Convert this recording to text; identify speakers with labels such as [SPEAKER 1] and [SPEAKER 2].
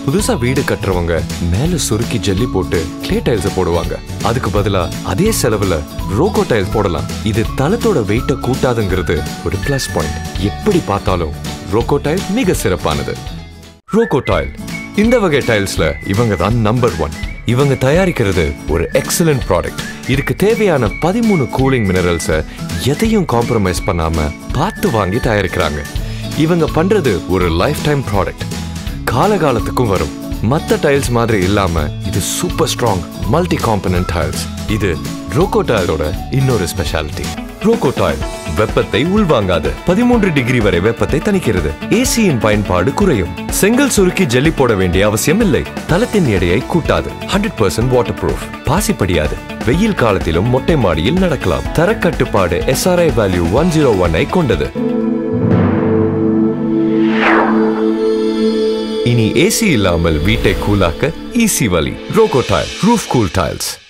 [SPEAKER 1] புதுசா வீடு கட்டுறவங்க மேல சுருக்கி ஜல்லி போட்டு கிளே டைல்ஸ் போடுவாங்க அதுக்கு பதிலா அதே செலவுல ரோகோ டைல்ஸ் போடலாம் இது தளத்தோட வெயிட்ட கூட்டாதுங்கிறது ஒரு பிளஸ் பாயிண்ட் எப்படி பார்த்தாலும் ரோகோ டைல் மிக சிறப்பானது ரோகோ டைல் இந்த வகை டைல்ஸ்ல இவங்க தான் நம்பர் ஒன் இவங்க தயாரிக்கிறது ஒரு எக்ஸலண்ட் ப்ராடக்ட் இதுக்கு தேவையான பதிமூணு கூலிங் மினரல்ஸை எதையும் காம்ப்ரமைஸ் பண்ணாம பார்த்து வாங்கி தயாரிக்கிறாங்க இவங்க பண்றது ஒரு லைஃப் டைம் ப்ராடக்ட் காலகாலத்துக்கும் வரும் மத்த டைல்ஸ் மாதிரி இல்லாம இது super strong multi component tiles இது ரோகோ டைலோட இன்னொரு ஸ்பெஷாலிட்டி ரோகோ டைல் வெப்பத்தை உள்வாங்காது பதிமூன்று டிகிரி வரை வெப்பத்தை தணிக்கிறது ஏசியின் பயன்பாடு குறையும் செங்கல் சுருக்கி ஜல்லி போட வேண்டிய அவசியம் இல்லை தளத்தின் எடையை கூட்டாது ஹண்ட்ரட் பர்சன்ட் வாட்டர் ப்ரூஃப் பாசி படியாது வெயில் காலத்திலும் மொட்டை மாடியில் நடக்கலாம் தரக்கட்டுப்பாடு SRI value one zero one ஐ கொண்டது இனி ஏசி இல்லாமல் வீட்டை கூலாக்க ஈசி வழி Roco tile roof cool tiles